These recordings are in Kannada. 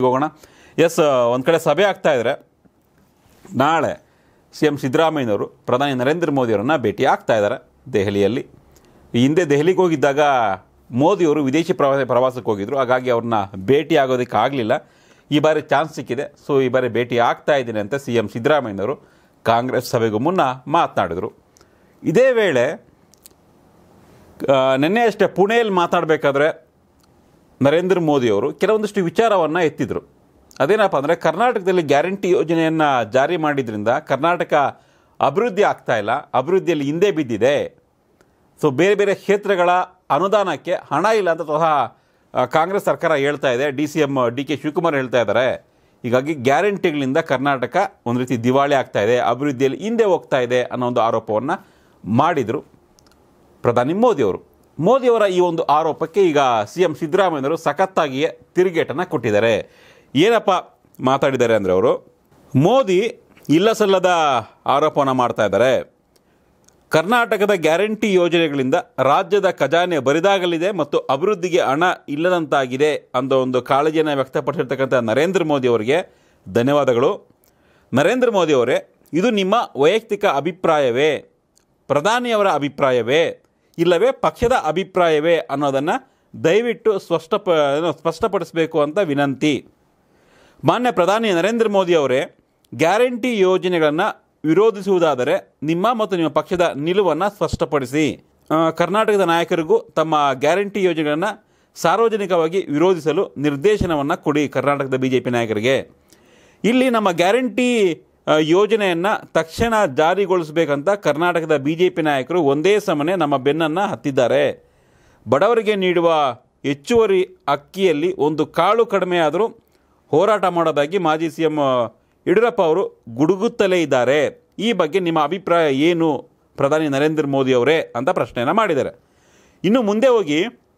ಹೋಗೋಣ ಎಸ್ ಒಂದು ಕಡೆ ಸಭೆ ಆಗ್ತಾ ಇದ್ದಾರೆ ನಾಳೆ ಸಿ ಎಂ ಸಿದ್ದರಾಮಯ್ಯನವರು ಪ್ರಧಾನಿ ನರೇಂದ್ರ ಮೋದಿಯವರನ್ನು ಭೇಟಿ ಆಗ್ತಾ ಇದ್ದಾರೆ ದೆಹಲಿಯಲ್ಲಿ ಈ ಹಿಂದೆ ದೆಹಲಿಗೆ ಹೋಗಿದ್ದಾಗ ಮೋದಿಯವರು ವಿದೇಶಿ ಪ್ರವಾಸ ಪ್ರವಾಸಕ್ಕೆ ಹೋಗಿದ್ರು ಹಾಗಾಗಿ ಅವ್ರನ್ನ ಭೇಟಿ ಆಗೋದಕ್ಕೆ ಆಗಲಿಲ್ಲ ಈ ಬಾರಿ ಚಾನ್ಸ್ ಸಿಕ್ಕಿದೆ ಸೊ ಈ ಬಾರಿ ಭೇಟಿ ಆಗ್ತಾ ಇದ್ದೀನಿ ಅಂತ ಸಿ ಎಂ ಸಿದ್ದರಾಮಯ್ಯನವರು ಕಾಂಗ್ರೆಸ್ ಸಭೆಗೂ ಮುನ್ನ ಮಾತನಾಡಿದರು ಇದೇ ವೇಳೆ ಆ, ನಿನ್ನೆ ಅಷ್ಟೇ ಪುಣೆಯಲ್ಲಿ ಮಾತಾಡಬೇಕಾದ್ರೆ ನರೇಂದ್ರ ಮೋದಿಯವರು ಕೆಲವೊಂದಿಷ್ಟು ವಿಚಾರವನ್ನು ಎತ್ತಿದರು ಅದೇನಪ್ಪ ಅಂದರೆ ಕರ್ನಾಟಕದಲ್ಲಿ ಗ್ಯಾರಂಟಿ ಯೋಜನೆಯನ್ನು ಜಾರಿ ಮಾಡಿದ್ರಿಂದ ಕರ್ನಾಟಕ ಅಭಿವೃದ್ಧಿ ಆಗ್ತಾ ಇಲ್ಲ ಅಭಿವೃದ್ಧಿಯಲ್ಲಿ ಹಿಂದೆ ಬಿದ್ದಿದೆ ಸೊ ಬೇರೆ ಬೇರೆ ಕ್ಷೇತ್ರಗಳ ಅನುದಾನಕ್ಕೆ ಹಣ ಇಲ್ಲ ಅಂತ ಸಹ ಆ, ಕಾಂಗ್ರೆಸ್ ಸರ್ಕಾರ ಹೇಳ್ತಾ ಇದೆ D C M D K Shivakumar ಹೇಳ್ತಾ ಇದ್ದಾರೆ ಹೀಗಾಗಿ ಗ್ಯಾರಂಟಿಗಳಿಂದ ಕರ್ನಾಟಕ ಒಂದು ರೀತಿ ದಿವಾಳಿ ಆಗ್ತಾ ಇದೆ ಅಭಿವೃದ್ಧಿಯಲ್ಲಿ ಹಿಂದೆ ಹೋಗ್ತಾ ಇದೆ ಅನ್ನೋ ಒಂದು ಆರೋಪವನ್ನು ಮಾಡಿದರು ಪ್ರಧಾನಿ ಮೋದಿಯವರು ಮೋದಿಯವರ ಈ ಒಂದು ಆರೋಪಕ್ಕೆ ಈಗ ಸಿ ಎಂ ಸಿದ್ದರಾಮಯ್ಯನವರು ಸಖತ್ತಾಗಿಯೇ ತಿರುಗೇಟನ್ನು ಕೊಟ್ಟಿದ್ದಾರೆ ಏನಪ್ಪ ಮಾತಾಡಿದ್ದಾರೆ ಅಂದರೆ ಅವರು ಮೋದಿ ಇಲ್ಲ ಸಲ್ಲದ ಆರೋಪವನ್ನು ಮಾಡ್ತಾ ಇದ್ದಾರೆ ಕರ್ನಾಟಕದ ಗ್ಯಾರಂಟಿ ಯೋಜನೆಗಳಿಂದ ರಾಜ್ಯದ ಖಜಾನೆ ಬರಿದಾಗಲಿದೆ ಮತ್ತು ಅಭಿವೃದ್ಧಿಗೆ ಹಣ ಇಲ್ಲದಂತಾಗಿದೆ ಅನ್ನೋ ಒಂದು ಕಾಳಜಿಯನ್ನು ವ್ಯಕ್ತಪಡಿಸಿರ್ತಕ್ಕಂಥ ನರೇಂದ್ರ ಮೋದಿ ಅವರಿಗೆ ಧನ್ಯವಾದಗಳು ನರೇಂದ್ರ ಮೋದಿ ಅವರೇ ಇದು ನಿಮ್ಮ ವೈಯಕ್ತಿಕ ಅಭಿಪ್ರಾಯವೇ ಪ್ರಧಾನಿಯವರ ಅಭಿಪ್ರಾಯವೇ ಇಲ್ಲವೇ ಪಕ್ಷದ ಅಭಿಪ್ರಾಯವೇ ಅನ್ನೋದನ್ನು ದಯವಿಟ್ಟು ಸ್ಪಷ್ಟಪ ಏನು ಸ್ಪಷ್ಟಪಡಿಸಬೇಕು ಅಂತ ವಿನಂತಿ ಮಾನ್ಯ ಪ್ರಧಾನಿ ನರೇಂದ್ರ ಮೋದಿ ಅವರೇ ಗ್ಯಾರಂಟಿ ಯೋಜನೆಗಳನ್ನು ವಿರೋಧಿಸುವುದಾದರೆ ನಿಮ್ಮ ಮತ್ತು ನಿಮ್ಮ ಪಕ್ಷದ ನಿಲುವನ್ನು ಸ್ಪಷ್ಟಪಡಿಸಿ ಆ, ಕರ್ನಾಟಕದ ನಾಯಕರಿಗೂ ತಮ್ಮ ಗ್ಯಾರಂಟಿ ಯೋಜನೆಗಳನ್ನು ಸಾರ್ವಜನಿಕವಾಗಿ ವಿರೋಧಿಸಲು ನಿರ್ದೇಶನವನ್ನು ಕೊಡಿ ಕರ್ನಾಟಕದ ಬಿ ಜೆ ಪಿ ನಾಯಕರಿಗೆ ಇಲ್ಲಿ ನಮ್ಮ ಗ್ಯಾರಂಟಿ ಯೋಜನೆಯನ್ನು ತಕ್ಷಣ ಜಾರಿಗೊಳಿಸಬೇಕಂತ ಕರ್ನಾಟಕದ ಬಿ ಜೆ ಪಿ ನಾಯಕರು ಒಂದೇ ಸಮನೆ ನಮ್ಮ ಬೆನ್ನನ್ನು ಹತ್ತಿದ್ದಾರೆ ಬಡವರಿಗೆ ನೀಡುವ ಹೆಚ್ಚುವರಿ ಅಕ್ಕಿಯಲ್ಲಿ ಒಂದು ಕಾಳು ಕಡಿಮೆ ಆದರೂ ಹೋರಾಟ ಮಾಡೋದಾಗಿ ಮಾಜಿ ಸಿ ಎಂ ಯಡಿಯೂರಪ್ಪ ಅವರು ಗುಡುಗುತ್ತಲೇ ಇದ್ದಾರೆ ಈ ಬಗ್ಗೆ ನಿಮ್ಮ ಅಭಿಪ್ರಾಯ ಏನು ಪ್ರಧಾನಿ ನರೇಂದ್ರ ಮೋದಿ ಅವರೇ ಅಂತ ಪ್ರಶ್ನೆಯನ್ನು ಮಾಡಿದ್ದಾರೆ ಇನ್ನು ಮುಂದೆ ಹೋಗಿ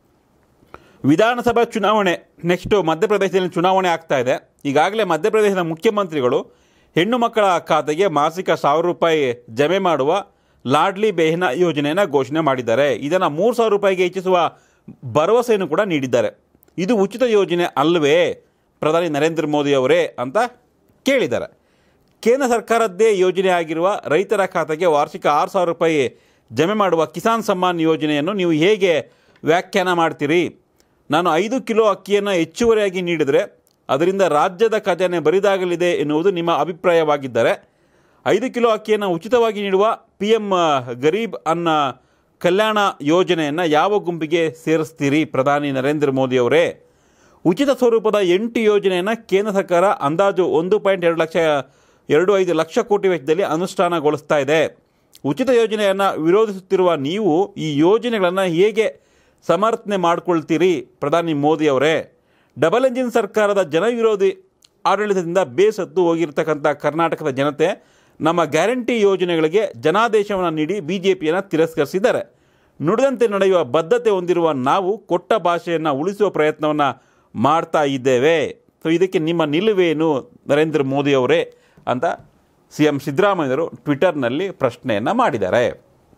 ವಿಧಾನಸಭಾ ಚುನಾವಣೆ ನೆಕ್ಸ್ಟು ಮಧ್ಯಪ್ರದೇಶದಲ್ಲಿ ಚುನಾವಣೆ ಆಗ್ತಾ ಇದೆ ಈಗಾಗಲೇ ಮಧ್ಯಪ್ರದೇಶದ ಮುಖ್ಯಮಂತ್ರಿಗಳು ಹೆಣ್ಣು ಮಕ್ಕಳ ಖಾತೆಗೆ ಮಾಸಿಕ ಸಾವಿರ ರೂಪಾಯಿ ಜಮೆ ಮಾಡುವ ಲಾಡ್ಲಿ ಬೇಹನ ಯೋಜನೆಯನ್ನು ಘೋಷಣೆ ಮಾಡಿದ್ದಾರೆ ಇದನ್ನು ಮೂರು ಸಾವಿರ ರೂಪಾಯಿಗೆ ಹೆಚ್ಚಿಸುವ ಭರವಸೆಯನ್ನು ಕೂಡ ನೀಡಿದ್ದಾರೆ ಇದು ಉಚಿತ ಯೋಜನೆ ಅಲ್ಲವೇ ಪ್ರಧಾನಿ ನರೇಂದ್ರ ಮೋದಿ ಅವರೇ ಅಂತ ಕೇಳಿದ್ದಾರೆ ಕೇಂದ್ರ ಸರ್ಕಾರದ್ದೇ ಯೋಜನೆ ಆಗಿರುವ ರೈತರ ಖಾತೆಗೆ ವಾರ್ಷಿಕ ಆರು ಸಾವಿರ ರೂಪಾಯಿ ಜಮೆ ಮಾಡುವ ಕಿಸಾನ್ ಸಮ್ಮಾನ್ ಯೋಜನೆಯನ್ನು ನೀವು ಹೇಗೆ ವ್ಯಾಖ್ಯಾನ ಮಾಡ್ತೀರಿ ನಾನು ಐದು ಕಿಲೋ ಅಕ್ಕಿಯನ್ನು ಹೆಚ್ಚುವರಿಯಾಗಿ ನೀಡಿದರೆ ಅದರಿಂದ ರಾಜ್ಯದ ಖಜಾನೆ ಬರಿದಾಗಲಿದೆ ಎನ್ನುವುದು ನಿಮ್ಮ ಅಭಿಪ್ರಾಯವಾಗಿದ್ದರೆ ಐದು ಕಿಲೋ ಅಕ್ಕಿಯನ್ನು ಉಚಿತವಾಗಿ ನೀಡುವ ಪಿ ಎಂ ಗರೀಬ್ ಅನ್ನ ಕಲ್ಯಾಣ ಯೋಜನೆಯನ್ನು ಯಾವ ಗುಂಪಿಗೆ ಸೇರಿಸ್ತೀರಿ ಪ್ರಧಾನಿ ನರೇಂದ್ರ ಮೋದಿ ಅವರೇ ಉಚಿತ ಸ್ವರೂಪದ ಎಂಟು ಯೋಜನೆಯನ್ನು ಕೇಂದ್ರ ಸರ್ಕಾರ ಅಂದಾಜು ಒಂದು ಪಾಯಿಂಟ್ ಎರಡು ಲಕ್ಷ ಎರಡು ಐದು ಲಕ್ಷ ಕೋಟಿ ವೆಚ್ಚದಲ್ಲಿ ಅನುಷ್ಠಾನಗೊಳಿಸ್ತಾ ಇದೆ ಉಚಿತ ಯೋಜನೆಯನ್ನು ವಿರೋಧಿಸುತ್ತಿರುವ ನೀವು ಈ ಯೋಜನೆಗಳನ್ನು ಹೇಗೆ ಸಮರ್ಥನೆ ಮಾಡಿಕೊಳ್ತೀರಿ ಪ್ರಧಾನಿ ಮೋದಿ ಅವರೇ ಡಬಲ್ ಎಂಜಿನ್ ಸರ್ಕಾರದ ಜನವಿರೋಧಿ ಆಡಳಿತದಿಂದ ಬೇಸತ್ತು ಹೋಗಿರ್ತಕ್ಕಂಥ ಕರ್ನಾಟಕದ ಜನತೆ ನಮ್ಮ ಗ್ಯಾರಂಟಿ ಯೋಜನೆಗಳಿಗೆ ಜನಾದೇಶವನ್ನು ನೀಡಿ ಬಿ ಜೆ ಪಿಯನ್ನು ತಿರಸ್ಕರಿಸಿದ್ದಾರೆ ನುಡಿದಂತೆ ನಡೆಯುವ ಬದ್ಧತೆ ಹೊಂದಿರುವ ನಾವು ಕೊಟ್ಟ ಭಾಷೆಯನ್ನು ಉಳಿಸುವ ಪ್ರಯತ್ನವನ್ನು ಮಾಡ್ತಾ ಇದ್ದೇವೆ ಸೊ ಇದಕ್ಕೆ ನಿಮ್ಮ ನಿಲುವೇನು ನರೇಂದ್ರ ಮೋದಿ ಅವರೇ ಅಂತ ಸಿ ಎಂ ಸಿದ್ದರಾಮಯ್ಯರು ಟ್ವಿಟರ್ನಲ್ಲಿ ಪ್ರಶ್ನೆಯನ್ನು ಮಾಡಿದ್ದಾರೆ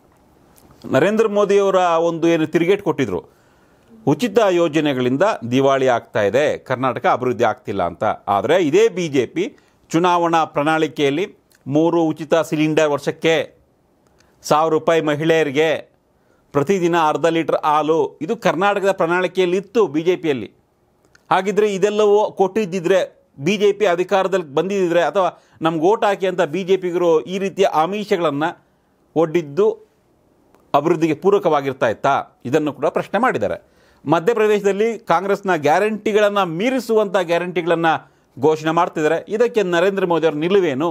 ನರೇಂದ್ರ ಮೋದಿಯವರ ಒಂದು ಏನು ತಿರುಗೇಟ್ ಕೊಟ್ಟಿದ್ರು ಉಚಿತ ಯೋಜನೆಗಳಿಂದ ದಿವಾಳಿ ಆಗ್ತಾ ಇದೆ ಕರ್ನಾಟಕ ಅಭಿವೃದ್ಧಿ ಆಗ್ತಿಲ್ಲ ಅಂತ ಆದರೆ ಇದೇ ಬಿ ಜೆ ಪಿ ಚುನಾವಣಾ ಪ್ರಣಾಳಿಕೆಯಲ್ಲಿ ಮೂರು ಉಚಿತ ಸಿಲಿಂಡರ್ ವರ್ಷಕ್ಕೆ ಸಾವಿರ ರೂಪಾಯಿ ಮಹಿಳೆಯರಿಗೆ ಪ್ರತಿದಿನ ಅರ್ಧ ಲೀಟರ್ ಹಾಲು ಇದು ಕರ್ನಾಟಕದ ಪ್ರಣಾಳಿಕೆಯಲ್ಲಿ ಇತ್ತು ಬಿ ಜೆ ಪಿಯಲ್ಲಿ ಹಾಗಿದ್ರೆ ಇದೆಲ್ಲವೂ ಕೊಟ್ಟಿದ್ದಿದ್ರೆ ಬಿ ಜೆ ಪಿ ಅಧಿಕಾರದಲ್ಲಿ ಬಂದಿದ್ದರೆ ಅಥವಾ ನಮ್ಗೆ ಓಟ್ ಹಾಕಿ ಅಂತ ಬಿ ಜೆ ಪಿಗರು ಈ ರೀತಿಯ ಆಮಿಷಗಳನ್ನು ಒಡ್ಡಿದ್ದು ಅಭಿವೃದ್ಧಿಗೆ ಪೂರಕವಾಗಿರ್ತಾ ಇತ್ತಾ ಇದನ್ನು ಕೂಡ ಪ್ರಶ್ನೆ ಮಾಡಿದ್ದಾರೆ ಮಧ್ಯಪ್ರದೇಶದಲ್ಲಿ ಕಾಂಗ್ರೆಸ್ನ ಗ್ಯಾರಂಟಿಗಳನ್ನು ಮೀರಿಸುವಂಥ ಗ್ಯಾರಂಟಿಗಳನ್ನು ಘೋಷಣೆ ಮಾಡ್ತಿದ್ದಾರೆ ಇದಕ್ಕೆ ನರೇಂದ್ರ ಮೋದಿ ಅವರ ನಿಲುವೇನು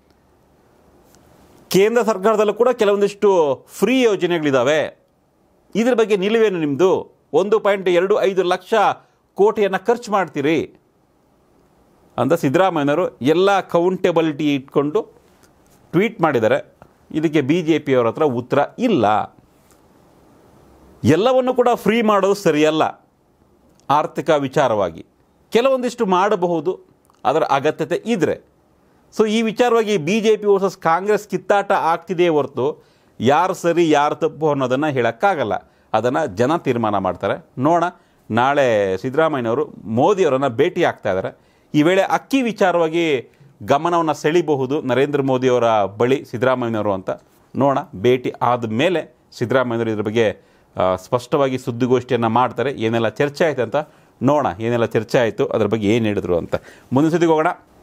ಕೇಂದ್ರ ಸರ್ಕಾರದಲ್ಲೂ ಕೂಡ ಕೆಲವೊಂದಿಷ್ಟು ಫ್ರೀ ಯೋಜನೆಗಳಿದ್ದಾವೆ ಇದ್ರ ಬಗ್ಗೆ ನಿಲುವೇನು ನಿಮ್ಮದು ಒಂದು ಪಾಯಿಂಟ್ ಎರಡು ಐದು ಲಕ್ಷ ಕೋಟಿಯನ್ನು ಖರ್ಚು ಮಾಡ್ತೀರಿ ಅಂತ ಸಿದ್ದರಾಮಯ್ಯನವರು ಎಲ್ಲ ಕೌಂಟೆಬಲಿಟಿ ಇಟ್ಕೊಂಡು ಟ್ವೀಟ್ ಮಾಡಿದ್ದಾರೆ ಇದಕ್ಕೆ ಬಿ ಜೆ ಪಿಯವರ ಹತ್ರ ಉತ್ತರ ಇಲ್ಲ ಎಲ್ಲವನ್ನು ಕೂಡ ಫ್ರೀ ಮಾಡೋದು ಸರಿಯಲ್ಲ ಆರ್ಥಿಕ ವಿಚಾರವಾಗಿ ಕೆಲವೊಂದಿಷ್ಟು ಮಾಡಬಹುದು ಅದರ ಅಗತ್ಯತೆ ಇದ್ದರೆ ಸೊ ಈ ವಿಚಾರವಾಗಿ B J P versus Congress ಕಿತ್ತಾಟ ಆಗ್ತಿದೆಯೇ ಹೊರತು ಯಾರು ಸರಿ ಯಾರು ತಪ್ಪು ಅನ್ನೋದನ್ನು ಹೇಳೋಕ್ಕಾಗಲ್ಲ ಅದನ್ನು ಜನ ತೀರ್ಮಾನ ಮಾಡ್ತಾರೆ ನೋಡೋಣ ನಾಳೆ ಸಿದ್ದರಾಮಯ್ಯನವರು ಮೋದಿಯವರನ್ನು ಭೇಟಿ ಆಗ್ತಾ ಇದ್ದಾರೆ ಈ ವೇಳೆ ಅಕ್ಕಿ ವಿಚಾರವಾಗಿ ಗಮನವನ್ನು ಸೆಳಿಬಹುದು ನರೇಂದ್ರ ಮೋದಿಯವರ ಬಳಿ ಸಿದ್ದರಾಮಯ್ಯನವರು ಅಂತ ನೋಡೋಣ ಭೇಟಿ ಆದ ಮೇಲೆ ಸಿದ್ದರಾಮಯ್ಯನವರು ಇದ್ರ ಬಗ್ಗೆ ಆ, ಸ್ಪಷ್ಟವಾಗಿ ಸುದ್ದಿಗೋಷ್ಠಿಯನ್ನು ಮಾಡ್ತಾರೆ ಏನೆಲ್ಲ ಚರ್ಚೆ ಆಯ್ತು ಅಂತ ನೋಡೋಣ ಏನೆಲ್ಲ ಚರ್ಚೆ ಆಯಿತು ಅದ್ರ ಬಗ್ಗೆ ಏನು ಹೇಳಿದ್ರು ಅಂತ ಮುಂದಿನ ಸುದ್ದಿಗೆ ಹೋಗೋಣ